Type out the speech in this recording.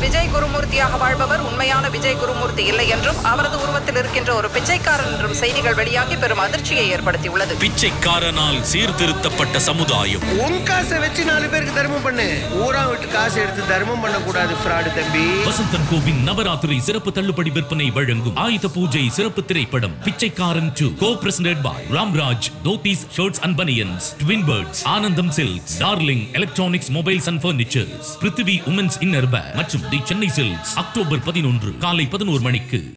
விஜய் குருமூர்த்தியாக வாழ்பவர் உண்மையான விஜய் குருமூர்த்தி இல்லை என்றும் அவரது உருவத்தில் இருக்கின்ற ஒரு பிச்சைக்காரன் என்றும் செய்திகள் வெளியாகி பெரும் அதிர்ச்சியை ஏற்படுத்தியுள்ளது பிச்சைக்காரனால் சீர்திருத்தப்பட்ட சமுதாயம் உன் காசை வச்சு நாலு பேருக்கு தர்மம் பண்ணு ஊரா விட்டு காசு எடுத்து தர்மம் பண்ணக்கூடாது ஃப்ராடு தம்பி வசந்தன் கோவின் நவராத்திரி சிறப்பு தள்ளுபடி விற்பனை வழங்கும் ஆயுத பூஜை சிறப்பு திரைப்படம் Pichaikkaran two co presented by Ramraj dhotis shirts and banians twin birds Anandham silks darling electronics mobiles and furnitures Prithvi womens inner wear மற்றும் தி சென்னை சில்க்ஸ் அக்டோபர் பதினொன்று காலை பதினோரு மணிக்கு